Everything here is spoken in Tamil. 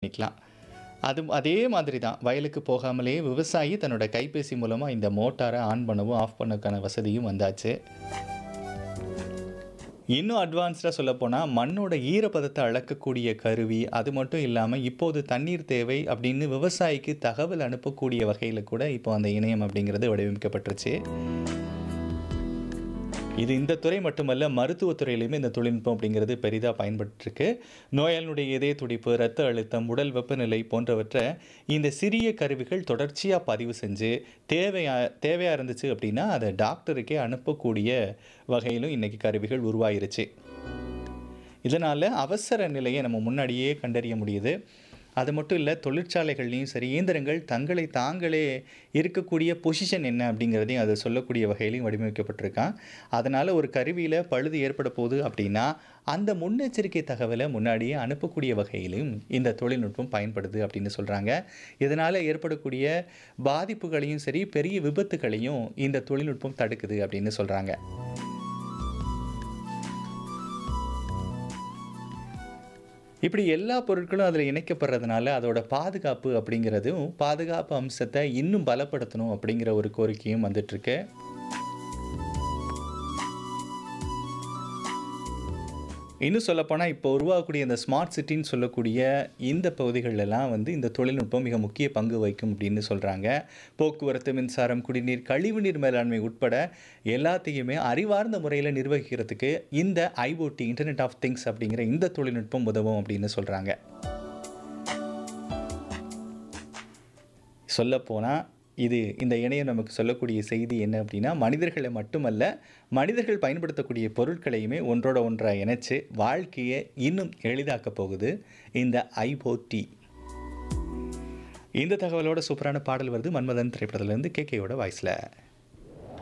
பண்ணிக்கலாம் அது அதே மாதிரி தான் வயலுக்கு போகாமலே விவசாயி தன்னோட கைபேசி மூலமாக இந்த மோட்டாரை ஆன் பண்ணவும் ஆஃப் பண்ணக்கான வசதியும் வந்தாச்சு இன்னும் அட்வான்ஸ்டாக சொல்லப்போனால் மண்ணோட ஈரப்பதத்தை அளக்கக்கூடிய கருவி அது மட்டும் இல்லாமல் இப்போது தண்ணீர் தேவை அப்படின்னு விவசாயிக்கு தகவல் அனுப்பக்கூடிய வகையில் கூட இப்போ அந்த இணையம் அப்படிங்கிறது வடிவமைக்கப்பட்டுருச்சு இது இந்த துறை மட்டுமல்ல மருத்துவத்துறையிலையுமே இந்த தொழில்நுட்பம் அப்படிங்கிறது பெரிதாக பயன்பட்டுருக்கு நோயாளினுடைய இதய துடிப்பு இரத்த அழுத்தம் உடல் வெப்பநிலை போன்றவற்றை இந்த சிறிய கருவிகள் தொடர்ச்சியாக பதிவு செஞ்சு தேவையா தேவையாக இருந்துச்சு அப்படின்னா அதை டாக்டருக்கே அனுப்பக்கூடிய வகையிலும் இன்றைக்கி கருவிகள் உருவாயிருச்சு இதனால் அவசர நிலையை நம்ம முன்னாடியே கண்டறிய முடியுது அது மட்டும் இல்லை தொழிற்சாலைகள்லையும் சரி இயந்திரங்கள் தங்களை தாங்களே இருக்கக்கூடிய பொசிஷன் என்ன அப்படிங்கிறதையும் அது சொல்லக்கூடிய வகையிலையும் வடிவமைக்கப்பட்டிருக்கான் அதனால் ஒரு கருவியில் பழுது ஏற்பட போகுது அப்படின்னா அந்த முன்னெச்சரிக்கை தகவலை முன்னாடியே அனுப்பக்கூடிய வகையிலும் இந்த தொழில்நுட்பம் பயன்படுது அப்படின்னு சொல்கிறாங்க இதனால் ஏற்படக்கூடிய பாதிப்புகளையும் சரி பெரிய விபத்துகளையும் இந்த தொழில்நுட்பம் தடுக்குது அப்படின்னு சொல்கிறாங்க இப்படி எல்லா பொருட்களும் அதில் இணைக்கப்படுறதுனால அதோட பாதுகாப்பு அப்படிங்கிறதும் பாதுகாப்பு அம்சத்தை இன்னும் பலப்படுத்தணும் அப்படிங்கிற ஒரு கோரிக்கையும் வந்துட்டுருக்கு இன்னும் சொல்லப்போனால் இப்போ உருவாகக்கூடிய இந்த ஸ்மார்ட் சிட்டின்னு சொல்லக்கூடிய இந்த பகுதிகளெல்லாம் வந்து இந்த தொழில்நுட்பம் மிக முக்கிய பங்கு வகிக்கும் அப்படின்னு சொல்கிறாங்க போக்குவரத்து மின்சாரம் குடிநீர் கழிவுநீர் மேலாண்மை உட்பட எல்லாத்தையுமே அறிவார்ந்த முறையில் நிர்வகிக்கிறதுக்கு இந்த ஐஓடி இன்டர்நெட் ஆஃப் திங்ஸ் அப்படிங்கிற இந்த தொழில்நுட்பம் உதவும் அப்படின்னு சொல்கிறாங்க சொல்லப்போனால் இது இந்த இணையம் நமக்கு சொல்லக்கூடிய செய்தி என்ன அப்படின்னா மனிதர்களை மட்டுமல்ல மனிதர்கள் பயன்படுத்தக்கூடிய பொருட்களையுமே ஒன்றோட ஒன்றாக இணைச்சு வாழ்க்கையை இன்னும் எளிதாக்க போகுது இந்த ஐஓடி இந்த தகவலோட சூப்பரான பாடல் வருது மன்மதன் திரைப்படத்துலேருந்து கேகேயோட வாய்ஸில்